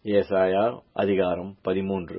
ஏசாயா அதிகாரம் பதிமூன்று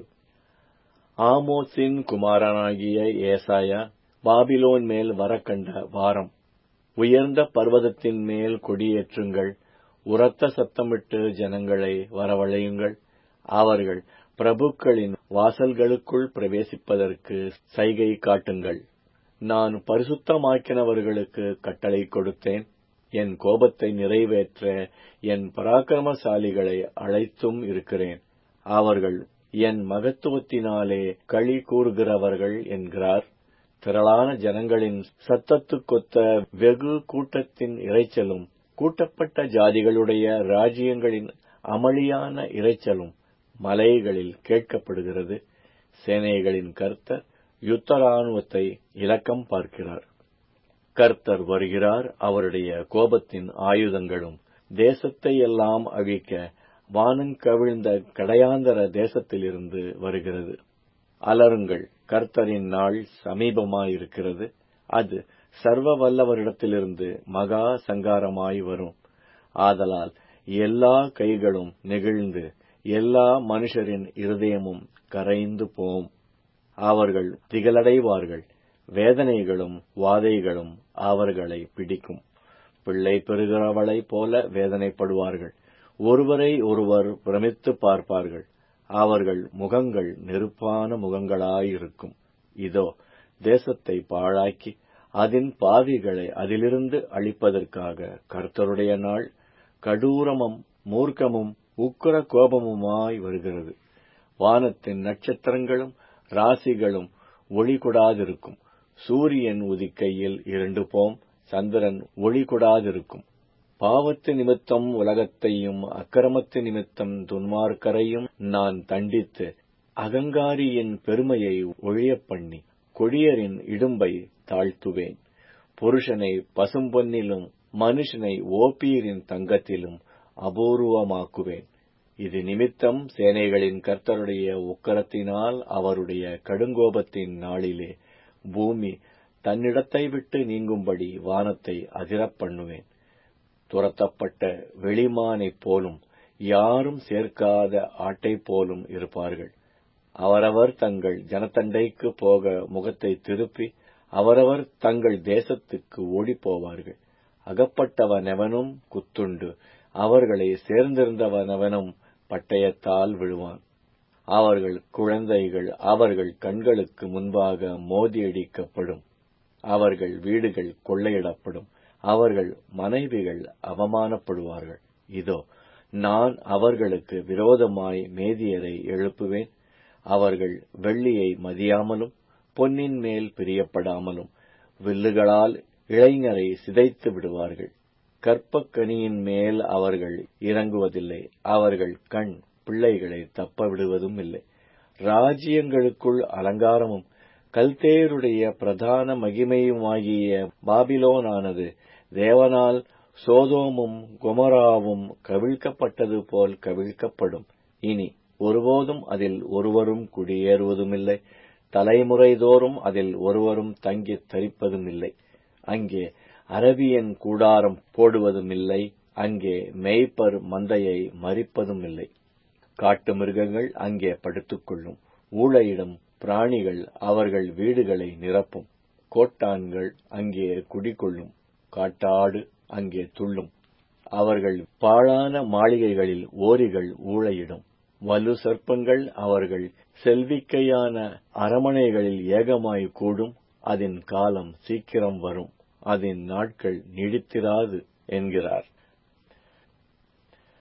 ஆமோஸின் குமாரனாகிய ஏசாயா பாபிலோன் மேல் வரக்கண்ட வாரம் உயர்ந்த பர்வதத்தின் மேல் கொடியேற்றுங்கள் உரத்த சத்தமிட்டு ஜனங்களை வரவழையுங்கள் அவர்கள் பிரபுக்களின் வாசல்களுக்குள் பிரவேசிப்பதற்கு சைகை காட்டுங்கள் நான் பரிசுத்தமாக்கினவர்களுக்கு கட்டளை கொடுத்தேன் என் கோபத்தை நிறைவேற்ற என் பராக்கிரமசாலிகளை அழைத்தும் இருக்கிறேன் அவர்கள் என் மகத்துவத்தினாலே களி கூறுகிறவர்கள் என்கிறார் திரளான ஜனங்களின் சத்தத்துக்கொத்த வெகு கூட்டத்தின் இரைச்சலும் கூட்டப்பட்ட ஜாதிகளுடைய ராஜ்யங்களின் அமளியான இரைச்சலும் மலைகளில் கேட்கப்படுகிறது சேனைகளின் கர்த்தர் யுத்த ராணுவத்தை இலக்கம் பார்க்கிறார் கர்த்தர் வருகிறார் அவருடைய கோபத்தின் ஆயுதங்களும் தேசத்தை எல்லாம் அழிக்க வானங்கவிழ்ந்த கடையாந்தர தேசத்திலிருந்து வருகிறது அலருங்கள் கர்த்தரின் நாள் சமீபமாயிருக்கிறது அது சர்வ வல்லவரிடத்திலிருந்து மகா சங்காரமாய் வரும் ஆதலால் எல்லா கைகளும் நெகிழ்ந்து எல்லா மனுஷரின் இருதயமும் கரைந்து போம் அவர்கள் திகழடைவார்கள் வேதனைகளும் வாதைகளும் அவர்களை பிடிக்கும் பிள்ளை பெறுகிறவளைப் போல வேதனைப்படுவார்கள் ஒருவரை ஒருவர் பிரமித்து பார்ப்பார்கள் அவர்கள் முகங்கள் நெருப்பான முகங்களாயிருக்கும் இதோ தேசத்தை பாழாக்கி அதன் பாவிகளை அதிலிருந்து அழிப்பதற்காக கர்த்தருடைய நாள் கடூரமும் மூர்க்கமும் உக்கர கோபமுமாய் வருகிறது வானத்தின் நட்சத்திரங்களும் ராசிகளும் ஒளி கொடாதிருக்கும் சூரியன் உதிக்கையில் இரண்டு போம் சந்திரன் ஒளி கொடாதிருக்கும் பாவத்து நிமித்தம் உலகத்தையும் அக்கிரமத்து நிமித்தம் துன்மார்க்கரையும் நான் தண்டித்து அகங்காரியின் பெருமையை ஒழியப் பண்ணி கொடியரின் இடும்பை தாழ்த்துவேன் புருஷனை பசும்பொன்னிலும் மனுஷனை ஓப்பீரின் தங்கத்திலும் அபூர்வமாக்குவேன் இது நிமித்தம் சேனைகளின் கர்த்தருடைய உக்கரத்தினால் அவருடைய கடுங்கோபத்தின் நாளிலே பூமி தன்னிடத்தை விட்டு நீங்கும்படி வானத்தை அதிரப் பண்ணுவேன் துரத்தப்பட்ட வெளிமானைப் போலும் யாரும் சேர்க்காத ஆட்டைப் போலும் இருப்பார்கள் அவரவர் தங்கள் ஜனத்தண்டைக்கு போக முகத்தை திருப்பி அவரவர் தங்கள் தேசத்துக்கு ஓடிப்போவார்கள் அகப்பட்டவனெவனும் குத்துண்டு அவர்களை சேர்ந்திருந்தவனவனும் பட்டயத்தால் விழுவான் அவர்கள் குழந்தைகள் அவர்கள் கண்களுக்கு முன்பாக மோதியடிக்கப்படும் அவர்கள் வீடுகள் கொள்ளையிடப்படும் அவர்கள் மனைவிகள் அவமானப்படுவார்கள் இதோ நான் அவர்களுக்கு விரோதமாய் மேதியரை எழுப்புவேன் அவர்கள் வெள்ளியை மதியாமலும் பொன்னின் மேல் பிரியப்படாமலும் வில்லுகளால் இளைஞரை சிதைத்து விடுவார்கள் கற்பக்கனியின் மேல் அவர்கள் இறங்குவதில்லை அவர்கள் கண் பிள்ளைகளை தப்ப விடுவதும் இல்லை ராஜ்யங்களுக்குள் அலங்காரமும் கல்தேருடைய பிரதான மகிமையுமாகிய பாபிலோனானது தேவனால் சோதோமும் குமராவும் கவிழ்க்கப்பட்டது போல் கவிழ்க்கப்படும் இனி ஒருபோதும் அதில் ஒருவரும் குடியேறுவதுமில்லை தலைமுறைதோறும் அதில் ஒருவரும் தங்கித் தரிப்பதுமில்லை அங்கே அரபியன் கூடாரம் போடுவதுமில்லை அங்கே மேய்ப்பர் மந்தையை மறிப்பதுமில்லை காட்டு மிருகங்கள் அங்கே படுத்துக்கொள்ளும் ஊழையிடும் பிராணிகள் அவர்கள் வீடுகளை நிரப்பும் கோட்டான்கள் அங்கே குடிகொள்ளும் காட்டாடு அங்கே துள்ளும் அவர்கள் பாழான மாளிகைகளில் ஓரிகள் ஊழையிடும் வலு சர்ப்பங்கள் அவர்கள் செல்விக்கையான அரமனைகளில் ஏகமாய் கூடும் அதன் காலம் சீக்கிரம் வரும் அதன் நாட்கள் நீடித்திராது என்கிறார்